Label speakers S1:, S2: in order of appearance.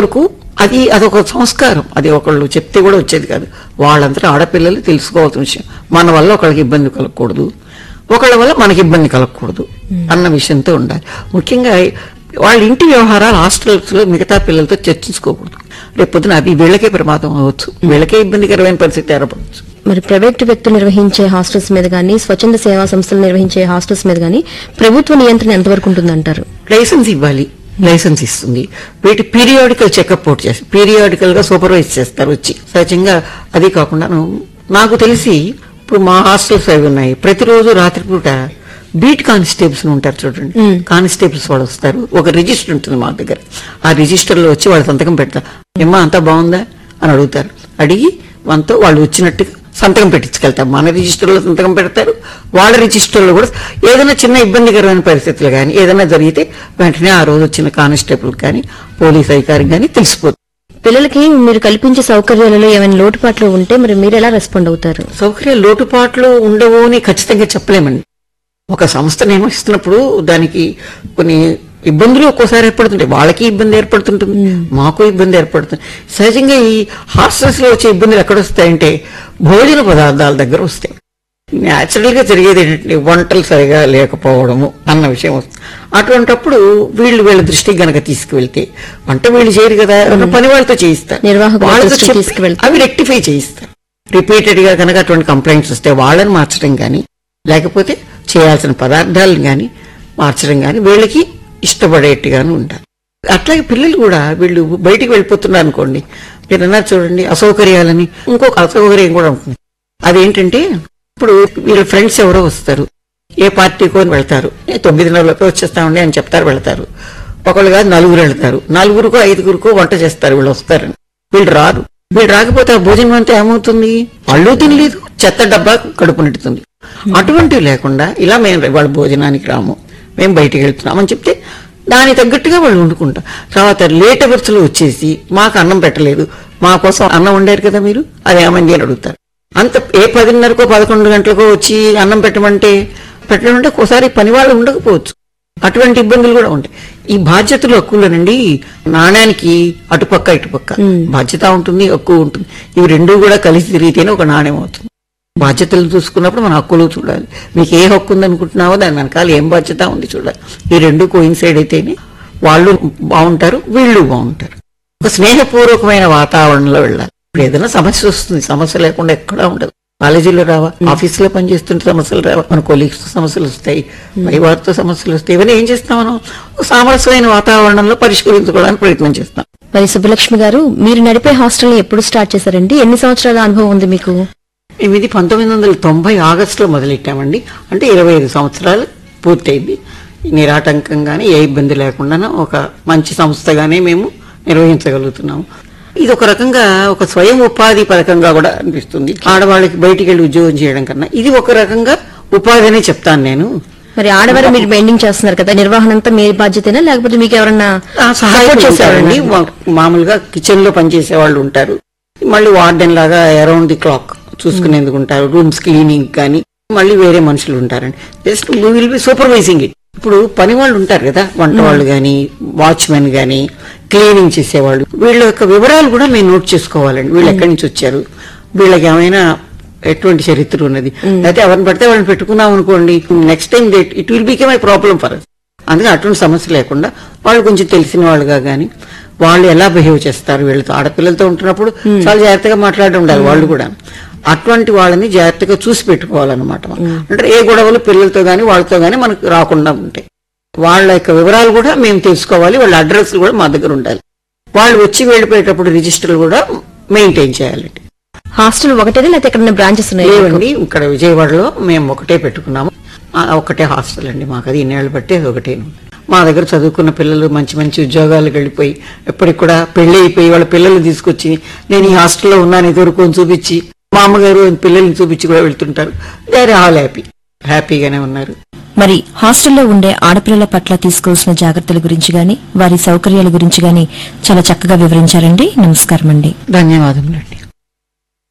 S1: వరకు అది అదొక సంస్కారం అది ఒకళ్ళు చెప్తే కూడా వచ్చేది కాదు వాళ్ళంతా ఆడపిల్లలు తెలుసుకోవాల్సిన విషయం మన వల్ల ఒకళ్ళకి ఇబ్బంది కలగకూడదు ఒకళ్ళ వల్ల మనకి ఇబ్బంది కలగకూడదు అన్న విషయంతో ఉండాలి ముఖ్యంగా వాళ్ళ ఇంటి వ్యవహారాలు హాస్టల్స్ లో మిగతా పిల్లలతో చర్చించుకోకూడదు రేపు పొద్దున అది వీళ్ళకే ప్రమాదం అవ్వచ్చు వీళ్ళకే ఇబ్బందికరమైన పరిస్థితి ఏర్పడవచ్చు
S2: మరి ప్రైవేట్ వ్యక్తులు నిర్వహించే హాస్టల్స్ మీద గానీ స్వచ్ఛంద సేవా సంస్థలు నిర్వహించే హాస్టల్స్ మీద గానీ ప్రభుత్వ నియంత్రణ ఎంతవరకు ఉంటుందంటారు
S1: లైసెన్స్ ఇవ్వాలి లైసెన్స్ ఇస్తుంది వీటి పీరియాడికల్ చెకప్ అవుట్ చేస్తారు పీరియాడికల్ గా సూపర్వైజ్ చేస్తారు వచ్చి సహజంగా అది కాకుండా నాకు తెలిసి ఇప్పుడు మా హాస్టల్స్ అవి ఉన్నాయి ప్రతిరోజు రాత్రిపూట బీట్ కానిస్టేబుల్స్ ఉంటారు చూడండి కానిస్టేబుల్స్ వాళ్ళు వస్తారు ఒక రిజిస్టర్ ఉంటుంది మా దగ్గర ఆ రిజిస్టర్ లో వచ్చి వాళ్ళు సంతకం పెడతారు ఏమ్మా అంతా బాగుందా అని అడుగుతారు అడిగి మనతో వాళ్ళు వచ్చినట్టుగా సంతకం పెట్టించుకెళ్తారు మన రిజిస్టర్లో సంతకం పెడతారు వాళ్ళ రిజిస్టర్లో కూడా ఏదైనా చిన్న ఇబ్బందికరమైన పరిస్థితులు కానీ ఏదైనా జరిగితే వెంటనే ఆ రోజు వచ్చిన కానిస్టేబుల్ కానీ పోలీస్ అధికారికి కానీ తెలిసిపోతుంది
S2: పిల్లలకి మీరు కల్పించే సౌకర్యాలలో ఏమైనా లోటుపాట్లు ఉంటే మరి మీరు ఎలా రెస్పాండ్ అవుతారు
S1: సౌకర్యాలు లోటుపాట్లు ఉండవు అని ఖచ్చితంగా చెప్పలేమండి ఒక సంస్థ నిర్వహిస్తున్నప్పుడు దానికి కొన్ని ఇబ్బందులు ఒక్కోసారి ఏర్పడుతుంటాయి వాళ్ళకి ఇబ్బంది ఏర్పడుతుంటుంది మాకు ఇబ్బంది ఏర్పడుతుంది సహజంగా ఈ హాస్టల్స్ లో వచ్చే ఇబ్బందులు ఎక్కడ వస్తాయంటే భోజన పదార్థాల దగ్గర వస్తాయి న్యాచురల్ గా జరిగేది ఏంటంటే వంటలు సరిగా లేకపోవడము అన్న విషయం వస్తుంది అటువంటప్పుడు వీళ్ళు వీళ్ళ దృష్టికి గనక తీసుకువెళ్తే వంట వీళ్ళు చేయరు కదా ఎవరైనా పని వాళ్ళతో చేయిస్తారు
S2: నిర్వాహకుల
S1: వాళ్ళతో
S2: దృష్టికి
S1: చెప్పి
S2: తీసుకువెళ్తే.
S1: అవి రెక్టిఫై చేయిస్తారు రిపీటెడ్ గా కనుక అటువంటి కంప్లైంట్స్ వస్తే వాళ్ళని మార్చడం కానీ లేకపోతే చేయాల్సిన పదార్థాలను కానీ మార్చడం కానీ వీళ్ళకి ఇష్టపడేట్టుగాను ఉండాలి అట్లాగే పిల్లలు కూడా వీళ్ళు బయటికి వెళ్ళిపోతున్నారు అనుకోండి మీరు అన్నారు చూడండి అసౌకర్యాలని ఇంకొక అసౌకర్యం కూడా ఉంటుంది అదేంటంటే ఇప్పుడు వీళ్ళ ఫ్రెండ్స్ ఎవరో వస్తారు ఏ పార్టీకో అని వెళ్తారు ఏ తొమ్మిదిన్నరలోకి వచ్చేస్తామండి అని చెప్తారు వెళ్తారు ఒకళ్ళు కాదు నలుగురు వెళ్తారు నలుగురికో ఐదుగురికో వంట చేస్తారు వీళ్ళు వస్తారని వీళ్ళు రారు వీళ్ళు రాకపోతే ఆ భోజనం అంతా ఏమవుతుంది వాళ్ళు తినలేదు చెత్త డబ్బా కడుపు నిండుతుంది అటువంటివి లేకుండా ఇలా మేము వాళ్ళ భోజనానికి రాము మేము బయటికి వెళ్తున్నాం అని చెప్తే దానికి తగ్గట్టుగా వాళ్ళు వండుకుంటారు తర్వాత లేట్ అవర్స్ లో వచ్చేసి మాకు అన్నం పెట్టలేదు మా కోసం అన్నం వండారు కదా మీరు అది ఏమైంది అని అడుగుతారు అంత ఏ పదిన్నరకో పదకొండు గంటలకో వచ్చి అన్నం పెట్టమంటే పెట్టమంటే ఒకసారి పని వాళ్ళు ఉండకపోవచ్చు అటువంటి ఇబ్బందులు కూడా ఉంటాయి ఈ బాధ్యతలు హక్కులనండి నాణ్యానికి అటుపక్క ఇటుపక్క బాధ్యత ఉంటుంది హక్కు ఉంటుంది ఇవి రెండూ కూడా కలిసి తిరిగితేనే ఒక నాణ్యం అవుతుంది బాధ్యతలు చూసుకున్నప్పుడు మన హక్కులు చూడాలి మీకు ఏ హక్కు ఉందనుకుంటున్నావో దాని వెనకాల ఏం బాధ్యత ఉంది చూడాలి ఈ రెండు కోయిన్సైడ్ అయితేనే వాళ్ళు బాగుంటారు వీళ్ళు బాగుంటారు ఒక స్నేహపూర్వకమైన వాతావరణంలో వెళ్ళాలి ఇప్పుడు ఏదైనా సమస్య వస్తుంది సమస్య లేకుండా ఎక్కడా ఉండదు కాలేజీలో రావా ఆఫీసులో పనిచేస్తుంటే సమస్యలు రావా మన కొలీగ్స్ సమస్యలు వస్తాయి పై వారితో సమస్యలు వస్తాయి ఇవన్నీ ఏం చేస్తాం మనం ఒక సామరస్యమైన వాతావరణంలో పరిష్కరించుకోవడానికి ప్రయత్నం చేస్తాం
S2: మరి సుబ్బలక్ష్మి గారు మీరు నడిపే హాస్టల్ ఎప్పుడు స్టార్ట్ చేశారండి ఎన్ని సంవత్సరాల అనుభవం ఉంది మీకు
S1: మేము ఇది పంతొమ్మిది వందల తొంభై ఆగస్టులో మొదలెట్టామండి అంటే ఇరవై ఐదు సంవత్సరాలు పూర్తయింది నిరాటంకంగానే ఏ ఇబ్బంది లేకుండా ఒక మంచి సంస్థగానే మేము నిర్వహించగలుగుతున్నాము ఇది ఒక రకంగా ఒక స్వయం ఉపాధి పథకంగా కూడా అనిపిస్తుంది ఆడవాళ్ళకి బయటికి వెళ్ళి ఉద్యోగం చేయడం కన్నా ఇది ఒక రకంగా ఉపాధి అనే చెప్తాను నేను
S2: మరి ఆడవారు మీరు బెండింగ్ చేస్తున్నారు కదా నిర్వహణ అంతా మీ బాధ్యతేనా లేకపోతే మీకు ఎవరన్నా
S1: ఆ, సహాయకులు
S2: support చేసేవాళ్ళా?
S1: ఉంటారండి మా- మామూలుగా కిచెన్ లో పనిచేసే వాళ్ళు ఉంటారు మళ్ళీ వార్డెన్ లాగా అరౌండ్ ది క్లాక్ చూసుకునేందుకు ఉంటారు రూమ్స్ క్లీనింగ్ కానీ మళ్ళీ వేరే మనుషులు ఉంటారండి just will be supervising it ఇప్పుడు పని వాళ్ళు ఉంటారు కదా వంట వాళ్ళు గాని వాచ్మెన్ గాని క్లీనింగ్ చేసేవాళ్ళు వీళ్ళ యొక్క వివరాలు కూడా మేము నోట్ చేసుకోవాలండి వీళ్ళు ఎక్కడి నుంచి వచ్చారు వీళ్ళకి ఏమైనా ఎటువంటి చరిత్ర ఉన్నది అయితే ఎవరిని పడితే వాళ్ళని పెట్టుకున్నాం అనుకోండి next time it will become I problem for us అందుకే అటువంటి సమస్య లేకుండా వాళ్ళు కొంచెం తెలిసిన వాళ్ళుగా గాని వాళ్ళు ఎలా బిహేవ్ చేస్తారు వీళ్ళతో ఆడపిల్లలతో ఉంటున్నప్పుడు చాలా జాగ్రత్తగా మాట్లాడి ఉండాలి వాళ్ళు కూడా అటువంటి వాళ్ళని జాగ్రత్తగా చూసి పెట్టుకోవాలన్నమాట అంటే ఏ గొడవలు పిల్లలతో గాని వాళ్ళతో గాని మనకు రాకుండా ఉంటాయి వాళ్ళ యొక్క వివరాలు కూడా మేము తెలుసుకోవాలి వాళ్ళ అడ్రస్ కూడా మా దగ్గర ఉండాలి వాళ్ళు వచ్చి వెళ్ళిపోయేటప్పుడు రిజిస్టర్లు కూడా మెయింటైన్ చేయాలండి
S2: హాస్టల్ ఒకటేనా లేకపోతే ఎక్కడైనా బ్రాంచెస్ ఉన్నాయి
S1: లేవండి ఇక్కడ విజయవాడలో మేము ఒకటే పెట్టుకున్నాము ఆ, ఒకటే హాస్టల్ అండి మాకు అది ఇన్నేళ్ళు బట్టి అది ఒకటే మా దగ్గర చదువుకున్న పిల్లలు మంచి మంచి ఉద్యోగాలకు వెళ్ళిపోయి ఎప్పటికి కూడా పెళ్లి అయిపోయి వాళ్ళ పిల్లలు తీసుకొచ్చి నేను ఈ హాస్టల్లో ఉన్నాను ఇదివరకు అని చూపించి మా అమ్మగారు పిల్లల్ని చూపించి కూడా వెళ్తుంటారు దే ఆర్ ఆల్ హ్యాపీ హ్యాపీగానే ఉన్నారు
S3: మరి హాస్టల్లో ఉండే ఆడపిల్లల పట్ల తీసుకోవాల్సిన జాగ్రత్తల గురించి గాని వారి సౌకర్యాల గురించి గాని చాలా చక్కగా వివరించారండి నమస్కారం అండి
S1: ధన్యవాదములండి